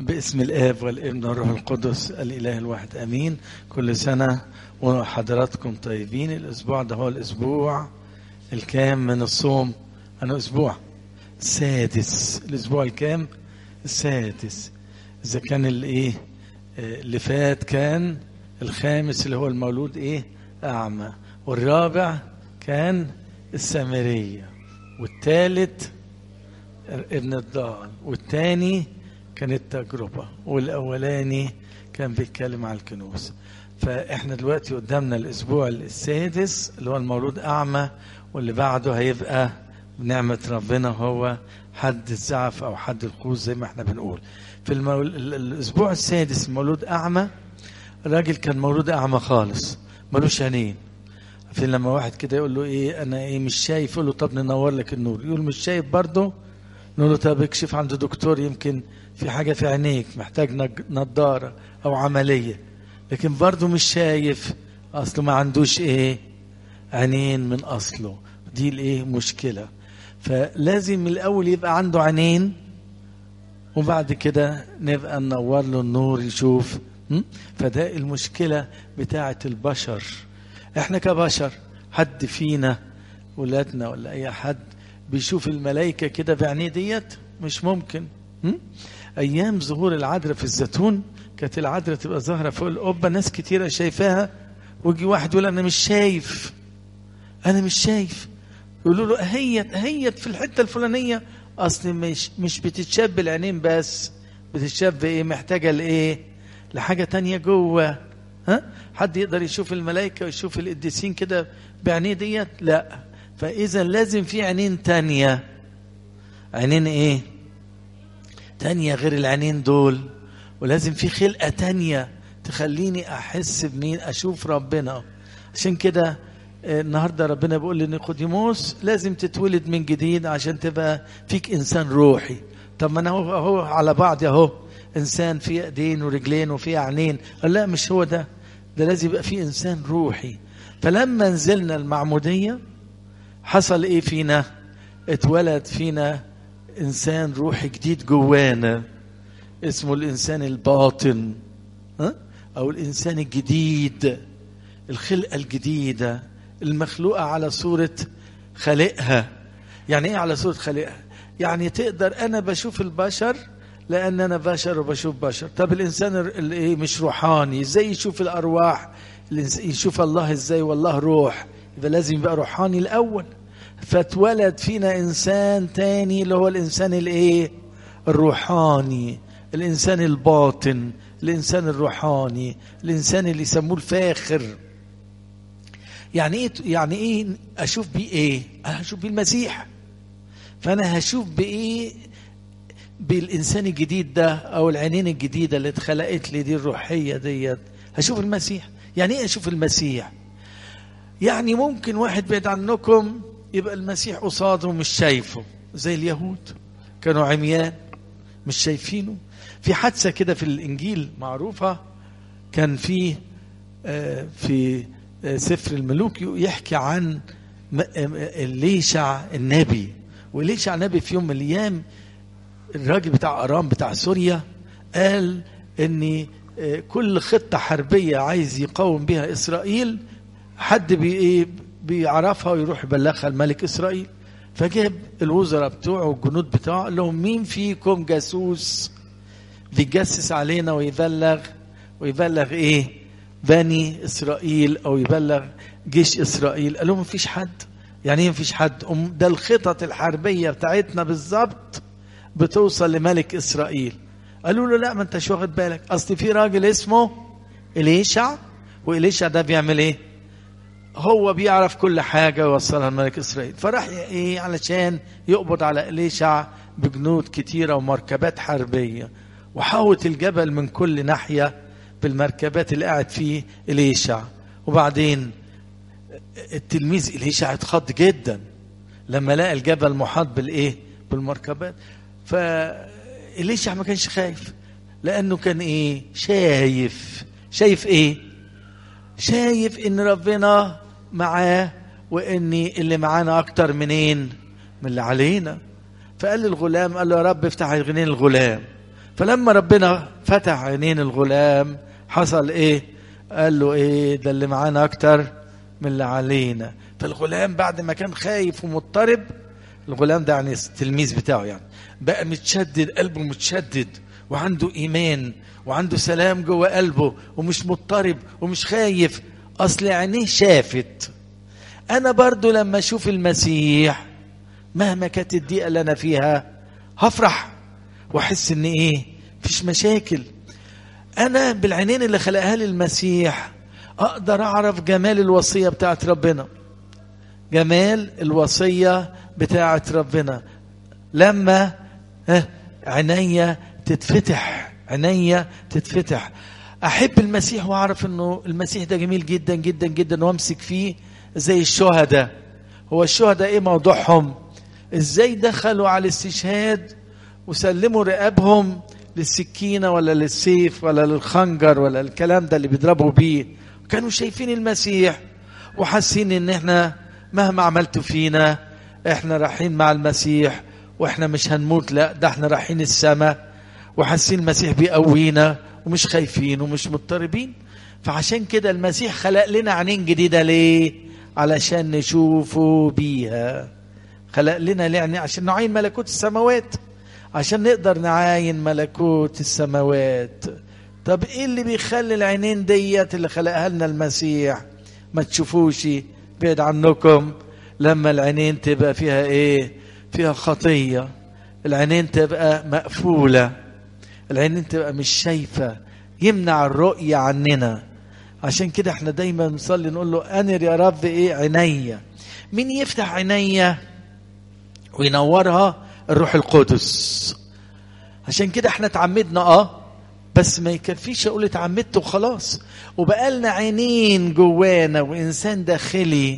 باسم الآب والابن والروح القدس الإله الواحد أمين كل سنة وحضراتكم طيبين الأسبوع ده هو الأسبوع الكام من الصوم أنا أسبوع السادس الأسبوع الكام السادس إذا كان الإيه اللي فات كان الخامس اللي هو المولود إيه أعمى والرابع كان السامرية والثالث ابن الضال والثاني كانت تجربة والأولاني كان بيتكلم على الكنوس فإحنا دلوقتي قدامنا الأسبوع السادس اللي هو المولود أعمى واللي بعده هيبقى بنعمة ربنا هو حد الزعف أو حد القوس زي ما احنا بنقول في المول... الأسبوع السادس المولود أعمى الراجل كان مولود أعمى خالص ملوش عينين في لما واحد كده يقول له ايه انا ايه مش شايف يقول له طب ننور لك النور يقول مش شايف برضه نقول له طب اكشف عند دكتور يمكن في حاجة في عينيك محتاج نضارة أو عملية لكن برضه مش شايف أصله ما عندوش إيه عينين من أصله دي الإيه مشكلة فلازم من الأول يبقى عنده عينين وبعد كده نبقى ننور له النور يشوف فده المشكلة بتاعة البشر احنا كبشر حد فينا ولادنا ولا اي حد بيشوف الملائكة كده بعينيه ديت مش ممكن م? ايام ظهور العذراء في الزيتون كانت العذراء تبقى ظاهرة فوق القبة ناس كتيرة شايفاها ويجي واحد يقول انا مش شايف انا مش شايف يقولوا له اهيت اهيت في الحتة الفلانية اصل مش مش بتتشاف بالعينين بس بتتشاف بايه محتاجة لايه لحاجة تانية جوه ها حد يقدر يشوف الملائكة ويشوف القديسين كده بعينيه ديت لا فإذا لازم في عينين تانية عينين ايه تانية غير العينين دول ولازم في خلقة تانية تخليني أحس بمين أشوف ربنا عشان كده النهاردة ربنا بيقول لنيقوديموس لازم تتولد من جديد عشان تبقى فيك إنسان روحي طب ما أنا هو, هو على بعض أهو إنسان فيه إيدين ورجلين وفيه عينين قال لا مش هو ده ده لازم يبقى فيه إنسان روحي فلما نزلنا المعمودية حصل إيه فينا اتولد فينا إنسان روحي جديد جوانا اسمه الإنسان الباطن ها؟ أو الإنسان الجديد الخلقة الجديدة المخلوقة على صورة خالقها يعني إيه على صورة خالقها يعني تقدر أنا بشوف البشر لأن أنا بشر وبشوف بشر طب الإنسان اللي إيه مش روحاني إزاي يشوف الأرواح يشوف الله إزاي والله روح يبقى لازم يبقى روحاني الأول فاتولد فينا إنسان تاني اللي هو الإنسان الإيه الروحاني الإنسان الباطن الإنسان الروحاني الإنسان اللي يسموه الفاخر يعني إيه يعني إيه أشوف بيه إيه أشوف بيه المسيح فأنا هشوف بإيه بالإنسان الجديد ده أو العينين الجديدة اللي اتخلقت لي دي الروحية ديت هشوف المسيح يعني إيه أشوف المسيح يعني ممكن واحد بعيد عنكم يبقى المسيح قصاده مش شايفه زي اليهود كانوا عميان مش شايفينه في حادثة كده في الإنجيل معروفة كان في في سفر الملوك يحكي عن ليشع النبي وليشع النبي في يوم من الأيام الراجل بتاع أرام بتاع سوريا قال ان كل خطة حربية عايز يقاوم بها إسرائيل حد بي بيعرفها ويروح يبلغها الملك إسرائيل فجاب الوزراء بتوعه والجنود بتوعه قال لهم مين فيكم جاسوس بيجسس علينا ويبلغ ويبلغ ايه بني اسرائيل او يبلغ جيش اسرائيل قال لهم مفيش حد يعني ايه مفيش حد ده الخطط الحربيه بتاعتنا بالظبط بتوصل لملك اسرائيل قالوا له لا ما انتش واخد بالك اصل في راجل اسمه اليشع واليشع ده بيعمل ايه هو بيعرف كل حاجة ويوصلها لملك إسرائيل فراح إيه علشان يقبض على إليشع بجنود كتيرة ومركبات حربية وحاوط الجبل من كل ناحية بالمركبات اللي قاعد فيه إليشع وبعدين التلميذ إليشع اتخض جدا لما لقى الجبل محاط بالإيه بالمركبات فإليشع ما كانش خايف لأنه كان إيه شايف شايف إيه شايف إن ربنا معاه وإن اللي معانا أكتر منين من اللي علينا فقال للغلام قال له يا رب افتح عينين الغلام فلما ربنا فتح عينين الغلام حصل ايه قال له ايه ده اللي معانا اكتر من اللي علينا فالغلام بعد ما كان خايف ومضطرب الغلام ده يعني التلميذ بتاعه يعني بقى متشدد قلبه متشدد وعنده ايمان وعنده سلام جوه قلبه ومش مضطرب ومش خايف اصل عينيه شافت انا برضو لما اشوف المسيح مهما كانت الدقيقه اللي انا فيها هفرح واحس ان ايه مفيش مشاكل انا بالعينين اللي خلقها لي المسيح اقدر اعرف جمال الوصيه بتاعت ربنا جمال الوصيه بتاعت ربنا لما عينيا تتفتح عينيا تتفتح احب المسيح واعرف انه المسيح ده جميل جدا جدا جدا وامسك فيه زي الشهداء هو الشهداء ايه موضوعهم ازاي دخلوا على الاستشهاد وسلموا رقابهم للسكينه ولا للسيف ولا للخنجر ولا الكلام ده اللي بيضربوا بيه كانوا شايفين المسيح وحاسين ان احنا مهما عملتوا فينا احنا رايحين مع المسيح واحنا مش هنموت لا ده احنا رايحين السماء وحاسين المسيح بيقوينا ومش خايفين ومش مضطربين فعشان كده المسيح خلق لنا عينين جديده ليه علشان نشوفه بيها خلق لنا يعني عشان نعين ملكوت السماوات عشان نقدر نعاين ملكوت السماوات طب ايه اللي بيخلي العينين ديت اللي خلقها لنا المسيح ما تشوفوش بعد عنكم لما العينين تبقى فيها ايه فيها خطية العينين تبقى مقفولة العينين تبقى مش شايفة يمنع الرؤية عننا عشان كده احنا دايما نصلي نقول له انر يا رب ايه عينيا مين يفتح عينيا وينورها الروح القدس عشان كده احنا اتعمدنا اه بس ما يكفيش اقول اتعمدت وخلاص وبقالنا عينين جوانا وانسان داخلي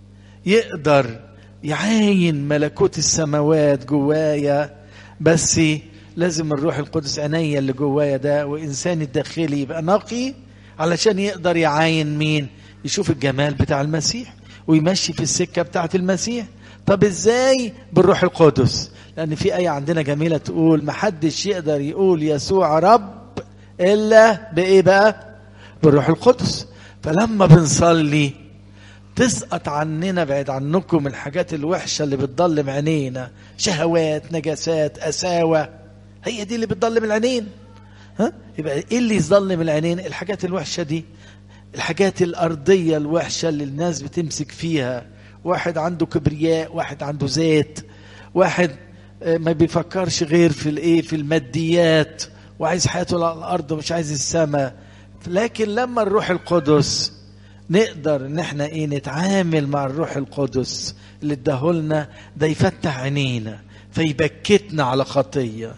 يقدر يعاين ملكوت السماوات جوايا بس لازم الروح القدس عينيا اللي جوايا ده وانسان الداخلي يبقى نقي علشان يقدر يعاين مين يشوف الجمال بتاع المسيح ويمشي في السكه بتاعه المسيح طب ازاي بالروح القدس لان في ايه عندنا جميله تقول محدش يقدر يقول يسوع رب الا بايه بقى بالروح القدس فلما بنصلي تسقط عننا بعيد عنكم الحاجات الوحشه اللي بتضلم عينينا شهوات نجاسات اساوه هي دي اللي بتضلم العينين ها يبقى ايه اللي يظلم العينين الحاجات الوحشه دي الحاجات الارضيه الوحشه اللي الناس بتمسك فيها واحد عنده كبرياء واحد عنده زيت واحد ما بيفكرش غير في الايه في الماديات وعايز حياته على الارض ومش عايز السماء لكن لما الروح القدس نقدر ان احنا ايه نتعامل مع الروح القدس اللي اداهولنا ده يفتح عينينا فيبكتنا على خطيه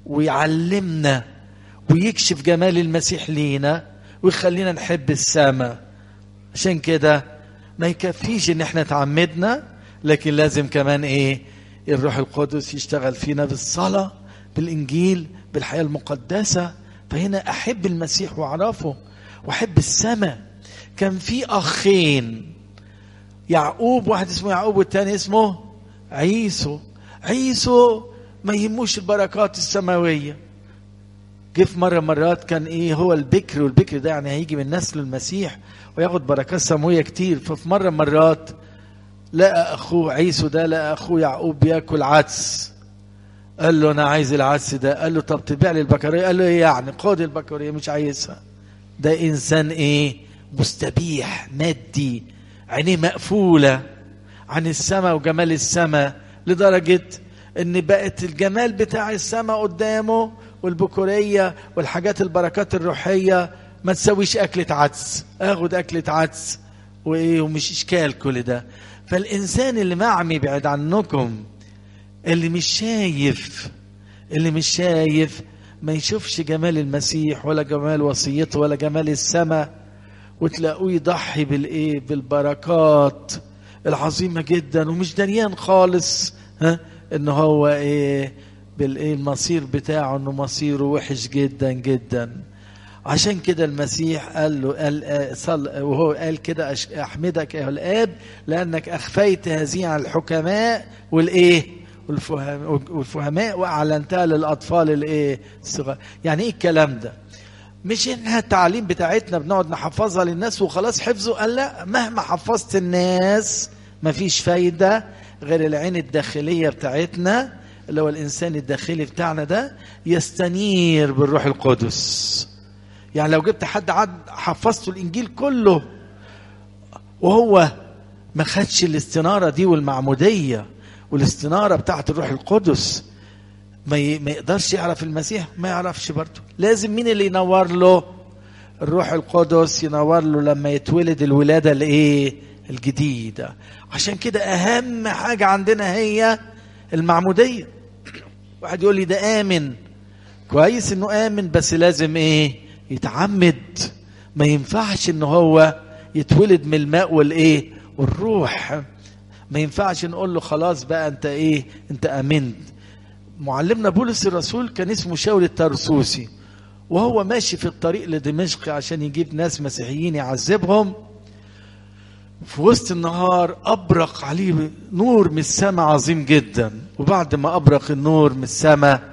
ويعلمنا ويكشف جمال المسيح لينا ويخلينا نحب السماء عشان كده ما يكفيش ان احنا تعمدنا لكن لازم كمان ايه الروح القدس يشتغل فينا بالصلاة بالإنجيل بالحياة المقدسة فهنا أحب المسيح وأعرفه وأحب السماء كان في أخين يعقوب واحد اسمه يعقوب والتاني اسمه عيسو عيسو ما يهموش البركات السماوية جه في مرة مرات كان ايه هو البكر والبكر ده يعني هيجي من نسل المسيح وياخد بركات سماوية كتير ففي مرة مرات لقى اخوه عيسو ده لقى اخوه يعقوب بياكل عدس قال له انا عايز العدس ده قال له طب تبيع لي البكوريه قال له ايه يعني خد البكوريه مش عايزها ده انسان ايه مستبيح مادي عينيه مقفوله عن السماء وجمال السماء لدرجه ان بقت الجمال بتاع السماء قدامه والبكوريه والحاجات البركات الروحيه ما تسويش اكله عدس اخد اكله عدس وايه ومش اشكال كل ده فالإنسان اللي معمي بعد عنكم اللي مش شايف اللي مش شايف ما يشوفش جمال المسيح ولا جمال وصيته ولا جمال السماء وتلاقوه يضحي بالايه بالبركات العظيمه جدا ومش دريان خالص ها ان هو ايه بالايه المصير بتاعه انه مصيره وحش جدا جدا عشان كده المسيح قال له قال صل وهو قال كده احمدك يا الاب لانك اخفيت هذه على الحكماء والايه والفهم والفهماء واعلنتها للاطفال الايه الصغار يعني ايه الكلام ده مش انها التعليم بتاعتنا بنقعد نحفظها للناس وخلاص حفظوا قال لا مهما حفظت الناس مفيش فايده غير العين الداخليه بتاعتنا اللي هو الانسان الداخلي بتاعنا ده يستنير بالروح القدس يعني لو جبت حد عد حفظته الانجيل كله وهو ما خدش الاستناره دي والمعموديه والاستناره بتاعت الروح القدس ما ي- ما يقدرش يعرف المسيح ما يعرفش برضه لازم مين اللي ينور له الروح القدس ينور له لما يتولد الولاده الايه الجديده عشان كده اهم حاجه عندنا هي المعموديه واحد يقول لي ده امن كويس انه امن بس لازم ايه يتعمد ما ينفعش ان هو يتولد من الماء والايه والروح ما ينفعش نقول له خلاص بقى انت ايه انت امنت معلمنا بولس الرسول كان اسمه شاول الترسوسي وهو ماشي في الطريق لدمشق عشان يجيب ناس مسيحيين يعذبهم في وسط النهار أبرق عليه نور من السماء عظيم جدا وبعد ما أبرق النور من السماء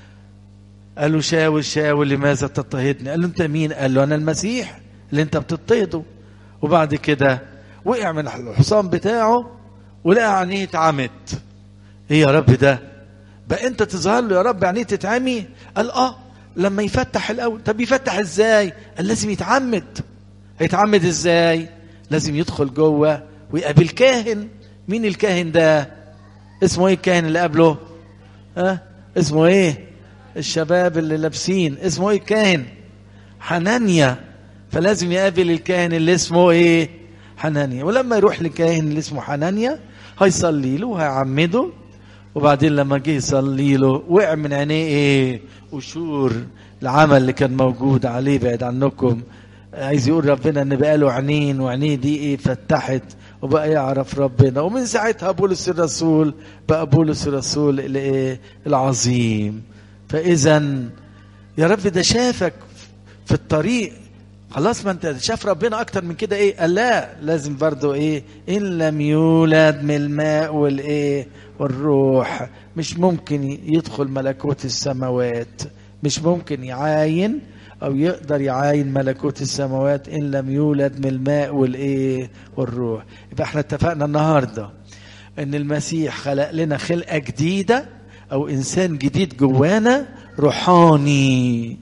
قال له شاول شاول لماذا تضطهدني قال له أنت مين قال له أنا المسيح اللي أنت بتضطهده وبعد كده وقع من الحصان بتاعه ولقى عينيه اتعمت ايه يا رب ده بقى انت تظهر له يا رب عينيه تتعمي قال اه لما يفتح الاول طب يفتح ازاي قال لازم يتعمد هيتعمد ازاي لازم يدخل جوه ويقابل كاهن مين الكاهن ده اسمه ايه الكاهن اللي قبله ها أه؟ اسمه ايه الشباب اللي لابسين اسمه ايه الكاهن حنانيا فلازم يقابل الكاهن اللي اسمه ايه حنانيا ولما يروح للكاهن اللي اسمه حنانيا هيصلي له وهيعمده وبعدين لما جه يصلي له وقع من عينيه ايه قشور العمل اللي كان موجود عليه بعد عنكم عايز يقول ربنا ان بقى له عينين وعينيه دي ايه فتحت وبقى يعرف ربنا ومن ساعتها بولس الرسول بقى بولس الرسول الايه العظيم فاذا يا رب ده شافك في الطريق خلاص ما انت شاف ربنا اكتر من كده ايه قال لا لازم برضو ايه ان لم يولد من الماء والايه والروح مش ممكن يدخل ملكوت السماوات مش ممكن يعاين او يقدر يعاين ملكوت السماوات ان لم يولد من الماء والايه والروح يبقى احنا اتفقنا النهارده ان المسيح خلق لنا خلقه جديده او انسان جديد جوانا روحاني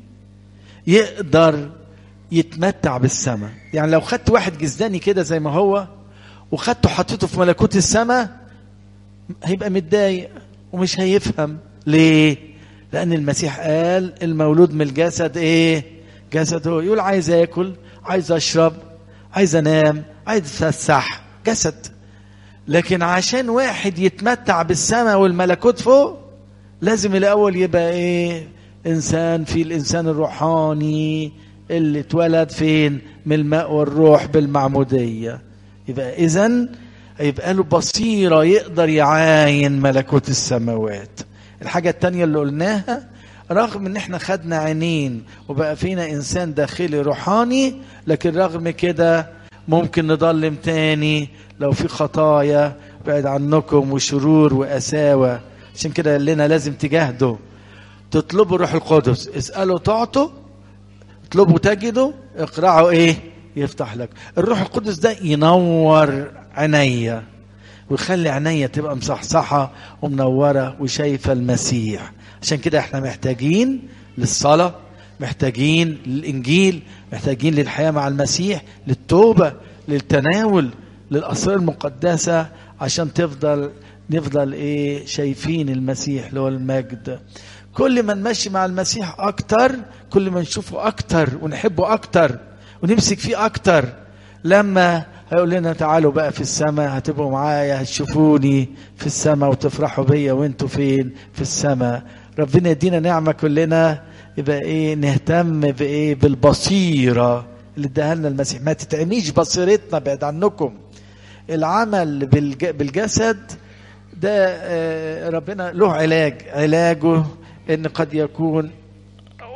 يقدر يتمتع بالسماء يعني لو خدت واحد جزداني كده زي ما هو وخدته حطيته في ملكوت السماء هيبقى متضايق ومش هيفهم ليه لان المسيح قال المولود من الجسد ايه جسده يقول عايز اكل عايز اشرب عايز انام عايز اتفسح جسد لكن عشان واحد يتمتع بالسماء والملكوت فوق لازم الاول يبقى ايه انسان في الانسان الروحاني اللي اتولد فين من الماء والروح بالمعموديه يبقى اذا يبقى له بصيره يقدر يعاين ملكوت السماوات الحاجه التانية اللي قلناها رغم ان احنا خدنا عينين وبقى فينا انسان داخلي روحاني لكن رغم كده ممكن نضلم تاني لو في خطايا بعد عنكم وشرور وقساوه عشان كده قال لنا لازم تجاهدوا تطلبوا الروح القدس اسالوا تعطوا اطلبوا تجدوا اقرعوا ايه يفتح لك الروح القدس ده ينور عينيا ويخلي عينيا تبقى مصحصحة ومنورة وشايفة المسيح عشان كده احنا محتاجين للصلاة محتاجين للإنجيل محتاجين للحياة مع المسيح للتوبة للتناول للأسرار المقدسة عشان تفضل نفضل ايه شايفين المسيح اللي هو المجد كل ما نمشي مع المسيح اكتر كل ما نشوفه اكتر ونحبه اكتر ونمسك فيه اكتر لما هيقول لنا تعالوا بقى في السماء هتبقوا معايا هتشوفوني في السماء وتفرحوا بيا وانتوا فين في السماء ربنا يدينا نعمة كلنا يبقى ايه نهتم بايه بالبصيرة اللي اداها لنا المسيح ما تتعميش بصيرتنا بعد عنكم العمل بالجسد ده ربنا له علاج علاجه ان قد يكون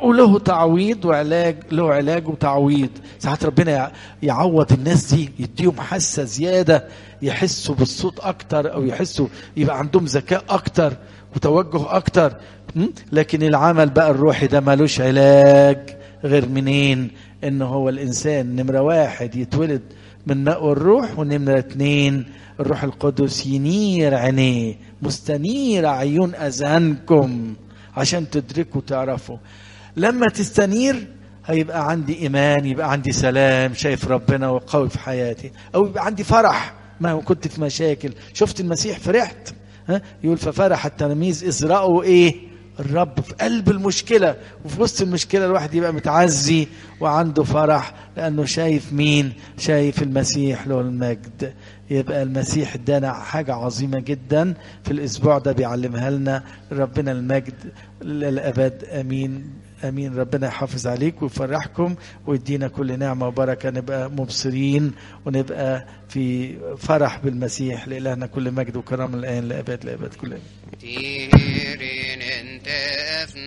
وله تعويض وعلاج له علاج وتعويض ساعات ربنا يعوض الناس دي يديهم حاسه زياده يحسوا بالصوت اكتر او يحسوا يبقى عندهم ذكاء اكتر وتوجه اكتر لكن العمل بقى الروحي ده ملوش علاج غير منين ان هو الانسان نمره واحد يتولد من ماء الروح ونمره اتنين الروح القدس ينير عينيه مستنير عيون اذهانكم عشان تدركوا تعرفوا لما تستنير هيبقى عندي ايمان يبقى عندي سلام شايف ربنا وقوي في حياتي او يبقى عندي فرح ما كنت في مشاكل شفت المسيح فرحت ها يقول ففرح التلاميذ اذ راوا ايه الرب في قلب المشكله وفي وسط المشكله الواحد يبقى متعزي وعنده فرح لانه شايف مين شايف المسيح له المجد يبقى المسيح ادانا حاجه عظيمه جدا في الاسبوع ده بيعلمها لنا ربنا المجد للابد امين امين ربنا يحافظ عليك ويفرحكم ويدينا كل نعمه وبركه نبقى مبصرين ونبقى في فرح بالمسيح لالهنا كل مجد وكرم الان لابد لابد كل تيرين انت